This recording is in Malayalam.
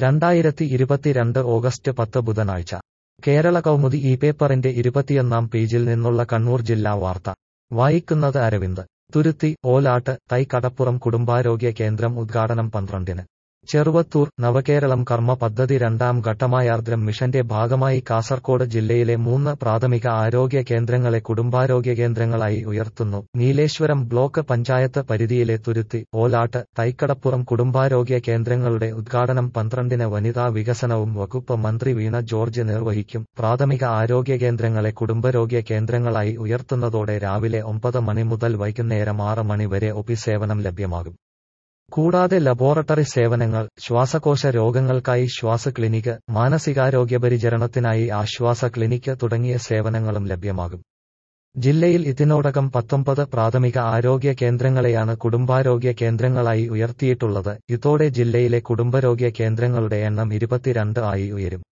രണ്ടായിരത്തി ഇരുപത്തിരണ്ട് ഓഗസ്റ്റ് പത്ത് ബുധനാഴ്ച കേരള കൗമുദി ഈ പേപ്പറിന്റെ ഇരുപത്തിയൊന്നാം പേജിൽ നിന്നുള്ള കണ്ണൂർ ജില്ലാ വാർത്ത വായിക്കുന്നത് അരവിന്ദ് തുരുത്തി ഓലാട്ട് തൈക്കടപ്പുറം കുടുംബാരോഗ്യ കേന്ദ്രം ഉദ്ഘാടനം പന്ത്രണ്ടിന് ചെറുവത്തൂർ നവകേരളം കർമ്മ പദ്ധതി രണ്ടാം ഘട്ടമായാർദ്രം മിഷന്റെ ഭാഗമായി കാസർകോട് ജില്ലയിലെ മൂന്ന് പ്രാഥമിക ആരോഗ്യ കേന്ദ്രങ്ങളെ കുടുംബാരോഗ്യ കേന്ദ്രങ്ങളായി ഉയർത്തുന്നു നീലേശ്വരം ബ്ലോക്ക് പഞ്ചായത്ത് പരിധിയിലെ തുരുത്തി ഓലാട്ട് തൈക്കടപ്പുറം കുടുംബാരോഗ്യ കേന്ദ്രങ്ങളുടെ ഉദ്ഘാടനം പന്ത്രണ്ടിന് വനിതാ വികസനവും വകുപ്പ് മന്ത്രി വീണ ജോർജ് നിർവഹിക്കും പ്രാഥമിക ആരോഗ്യ കേന്ദ്രങ്ങളെ കുടുംബാരോഗ്യ കേന്ദ്രങ്ങളായി ഉയർത്തുന്നതോടെ രാവിലെ ഒമ്പത് മണി മുതൽ വൈകുന്നേരം ആറ് മണി വരെ ഒപി സേവനം ലഭ്യമാകും കൂടാതെ ലബോറട്ടറി സേവനങ്ങൾ ശ്വാസകോശ രോഗങ്ങൾക്കായി ശ്വാസ ക്ലിനിക്ക് മാനസികാരോഗ്യ പരിചരണത്തിനായി ആശ്വാസ ക്ലിനിക്ക് തുടങ്ങിയ സേവനങ്ങളും ലഭ്യമാകും ജില്ലയിൽ ഇതിനോടകം പത്തൊമ്പത് പ്രാഥമിക ആരോഗ്യ കേന്ദ്രങ്ങളെയാണ് കുടുംബാരോഗ്യ കേന്ദ്രങ്ങളായി ഉയർത്തിയിട്ടുള്ളത് ഇതോടെ ജില്ലയിലെ കുടുംബാരോഗ്യ കേന്ദ്രങ്ങളുടെ എണ്ണം ഇരുപത്തിരണ്ട് ആയി ഉയരും